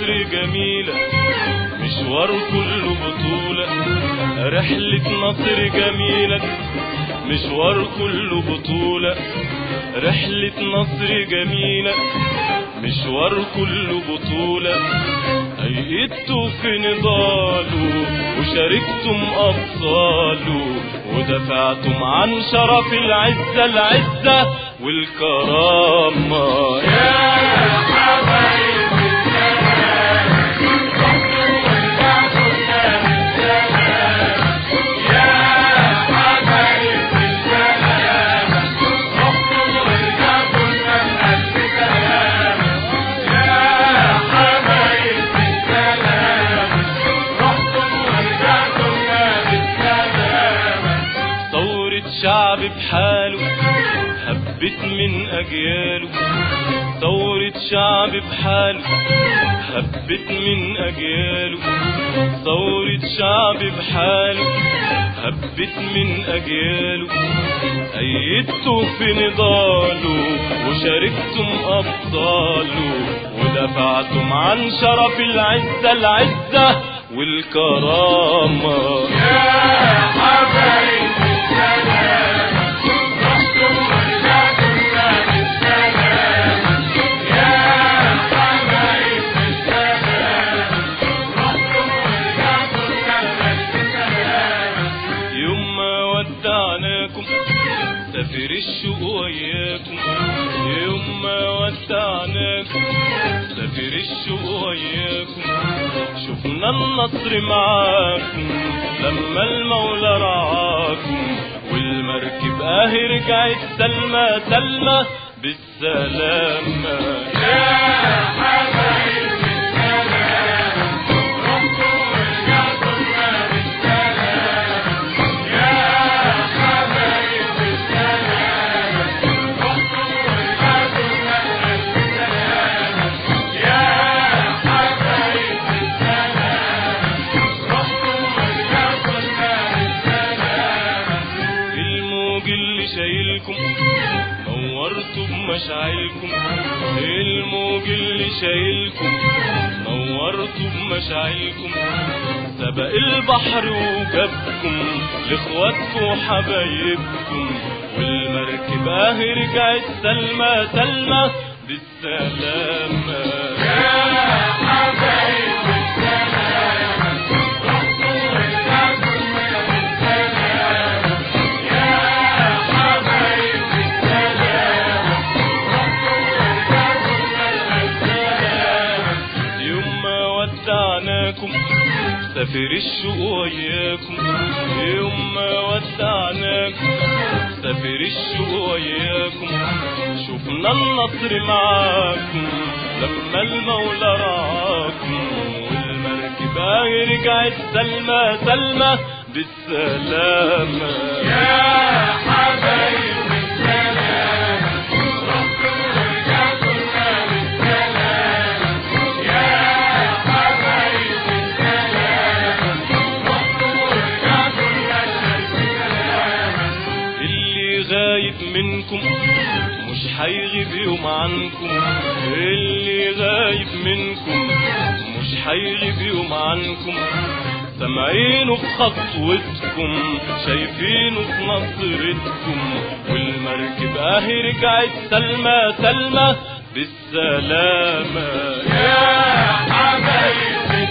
النصر جميلة مشوار كله بطولة رحلة نصر جميلة مشوار كله بطولة رحلة نصر جميلة مشوار كله بطولة أيدتوا في نضاله وشاركتم أبطاله ودفعتم عن شرف العزة العزة والكرامة يا ثورة شعب بحاله هبت من أجياله ثورة شعب بحاله هبت من أجياله ثورة شعب بحاله هبت من أجياله أيدتوا في نضاله وشاركتم أبطاله ودفعتم عن شرف العزة العزة والكرامة يا حبايبي يوم ما ودعناكم سافر الشوق وياكم يوم ما ودعناكم سافر الشوق وياكم شفنا النصر معاكم لما المولى رعاكم والمركب اهي رجعت سلمى سلمى بالسلامة يا حبايبي الموج اللي شايلكم نورتوا بمشاعلكم الموج اللي شايلكم نورتوا بمشاعلكم سبق البحر وجابكم لاخواتكم وحبايبكم والمركب اهي رجعت سلمى سلمى بالسلامة يا حبايبي يوم ما ودعناكم سافر الشوق وياكم يوم ما ودعناكم سافر الشوق وياكم شفنا النصر معاكم لما المولى رعاكم والمركب اهي رجعت سلمى سلمى بالسلامة يا حبايبي اللي غايب منكم مش هيغيب يوم عنكم اللي غايب منكم مش هيغيب يوم عنكم سامعينه في خطوتكم شايفينه في نصرتكم والمركب اهي رجعت سلمى سلمى بالسلامة يا حبايبي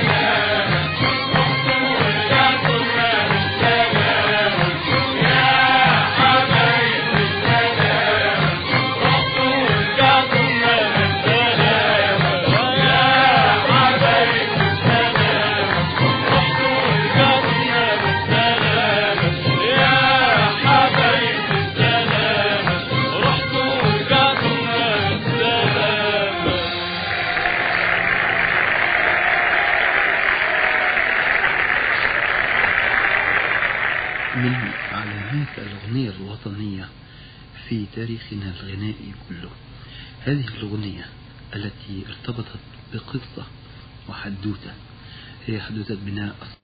من علامات الأغنية الوطنية في تاريخنا الغنائي كله هذه الأغنية التي ارتبطت بقصة وحدوتة هي حدوتة بناء